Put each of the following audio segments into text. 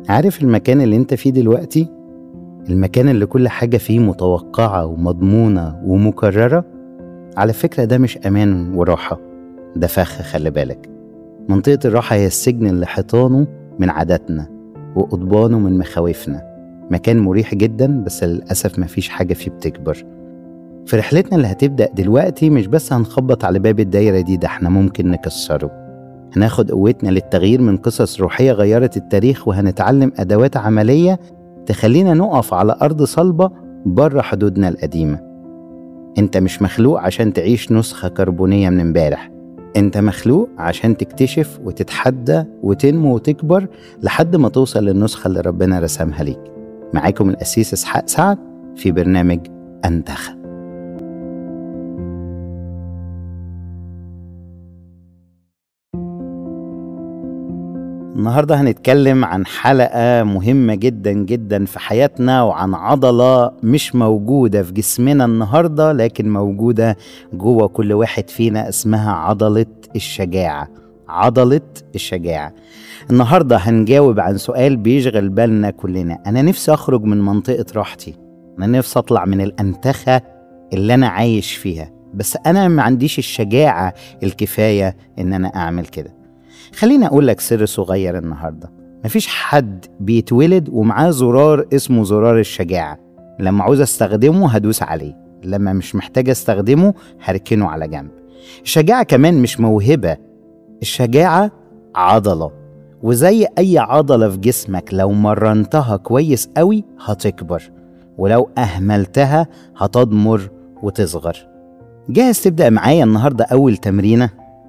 عارف المكان اللي انت فيه دلوقتي المكان اللي كل حاجة فيه متوقعة ومضمونة ومكررة على فكرة ده مش أمان وراحة ده فخ خلي بالك منطقة الراحة هي السجن اللي حيطانه من عاداتنا وقضبانه من مخاوفنا مكان مريح جدا بس للأسف مفيش حاجة فيه بتكبر في رحلتنا اللي هتبدأ دلوقتي مش بس هنخبط على باب الدايرة دي ده احنا ممكن نكسره هناخد قوتنا للتغيير من قصص روحية غيرت التاريخ وهنتعلم أدوات عملية تخلينا نقف على أرض صلبة بره حدودنا القديمة انت مش مخلوق عشان تعيش نسخة كربونية من امبارح انت مخلوق عشان تكتشف وتتحدى وتنمو وتكبر لحد ما توصل للنسخة اللي ربنا رسمها ليك معاكم الأسيس إسحاق سعد في برنامج أنتخب النهاردة هنتكلم عن حلقة مهمة جدا جدا في حياتنا وعن عضلة مش موجودة في جسمنا النهاردة لكن موجودة جوه كل واحد فينا اسمها عضلة الشجاعة عضلة الشجاعة النهاردة هنجاوب عن سؤال بيشغل بالنا كلنا أنا نفسي أخرج من منطقة راحتي أنا نفسي أطلع من الأنتخة اللي أنا عايش فيها بس أنا ما عنديش الشجاعة الكفاية إن أنا أعمل كده خليني أقول لك سر صغير النهاردة مفيش حد بيتولد ومعاه زرار اسمه زرار الشجاعة لما عاوز استخدمه هدوس عليه لما مش محتاج استخدمه هركنه على جنب الشجاعة كمان مش موهبة الشجاعة عضلة وزي أي عضلة في جسمك لو مرنتها كويس قوي هتكبر ولو أهملتها هتضمر وتصغر جاهز تبدأ معايا النهاردة أول تمرينة؟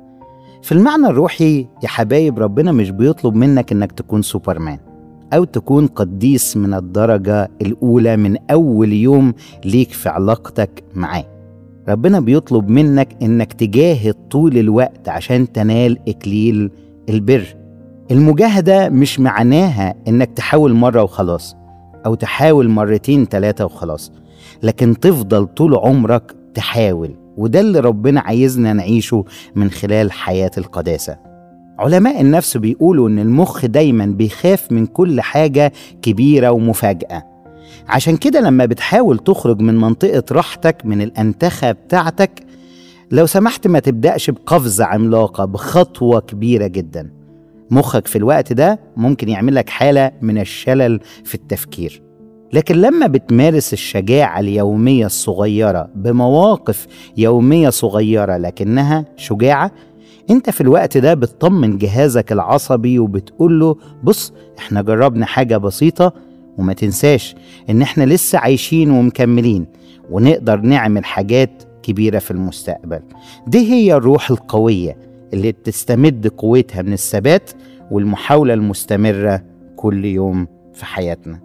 في المعنى الروحي يا حبايب ربنا مش بيطلب منك انك تكون سوبرمان او تكون قديس من الدرجة الاولى من اول يوم ليك في علاقتك معاه ربنا بيطلب منك انك تجاهد طول الوقت عشان تنال اكليل البر المجاهدة مش معناها انك تحاول مرة وخلاص او تحاول مرتين تلاتة وخلاص لكن تفضل طول عمرك تحاول وده اللي ربنا عايزنا نعيشه من خلال حياة القداسة علماء النفس بيقولوا إن المخ دايما بيخاف من كل حاجة كبيرة ومفاجأة عشان كده لما بتحاول تخرج من منطقة راحتك من الأنتخة بتاعتك لو سمحت ما تبدأش بقفزة عملاقة بخطوة كبيرة جدا مخك في الوقت ده ممكن يعمل لك حالة من الشلل في التفكير لكن لما بتمارس الشجاعة اليومية الصغيرة بمواقف يومية صغيرة لكنها شجاعة انت في الوقت ده بتطمن جهازك العصبي وبتقول له بص احنا جربنا حاجة بسيطة وما تنساش ان احنا لسه عايشين ومكملين ونقدر نعمل حاجات كبيرة في المستقبل دي هي الروح القوية اللي بتستمد قوتها من الثبات والمحاولة المستمرة كل يوم في حياتنا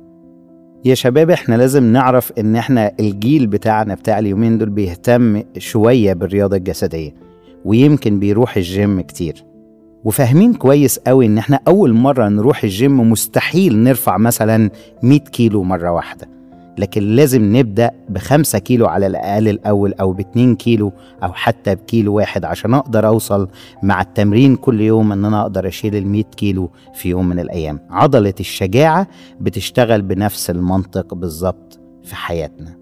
يا شباب احنا لازم نعرف ان احنا الجيل بتاعنا بتاع اليومين دول بيهتم شوية بالرياضة الجسدية ويمكن بيروح الجيم كتير وفاهمين كويس قوي ان احنا اول مرة نروح الجيم مستحيل نرفع مثلا 100 كيلو مرة واحدة لكن لازم نبدأ بخمسة كيلو على الأقل الأول أو باتنين كيلو أو حتى بكيلو واحد عشان أقدر أوصل مع التمرين كل يوم إن أنا أقدر أشيل المية كيلو في يوم من الأيام عضلة الشجاعة بتشتغل بنفس المنطق بالظبط في حياتنا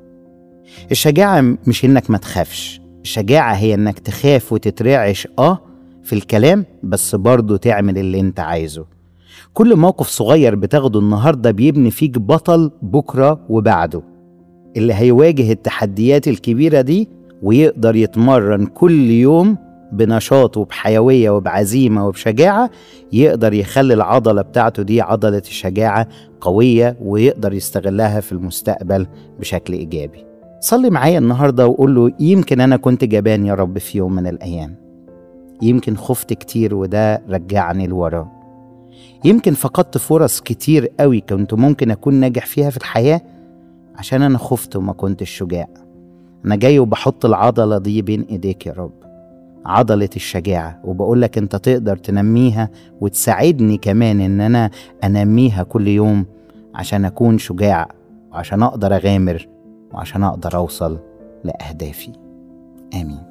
الشجاعة مش إنك ما تخافش الشجاعة هي إنك تخاف وتترعش آه في الكلام بس برضه تعمل اللي أنت عايزه كل موقف صغير بتاخده النهارده بيبني فيك بطل بكره وبعده اللي هيواجه التحديات الكبيره دي ويقدر يتمرن كل يوم بنشاط وبحيويه وبعزيمه وبشجاعه يقدر يخلي العضله بتاعته دي عضله الشجاعه قويه ويقدر يستغلها في المستقبل بشكل ايجابي. صلي معايا النهارده وقول له يمكن انا كنت جبان يا رب في يوم من الايام. يمكن خفت كتير وده رجعني لورا. يمكن فقدت فرص كتير قوي كنت ممكن أكون ناجح فيها في الحياة عشان أنا خفت وما كنتش شجاع أنا جاي وبحط العضلة دي بين إيديك يا رب عضلة الشجاعة وبقولك أنت تقدر تنميها وتساعدني كمان إن أنا أنميها كل يوم عشان أكون شجاع وعشان أقدر أغامر وعشان أقدر أوصل لأهدافي آمين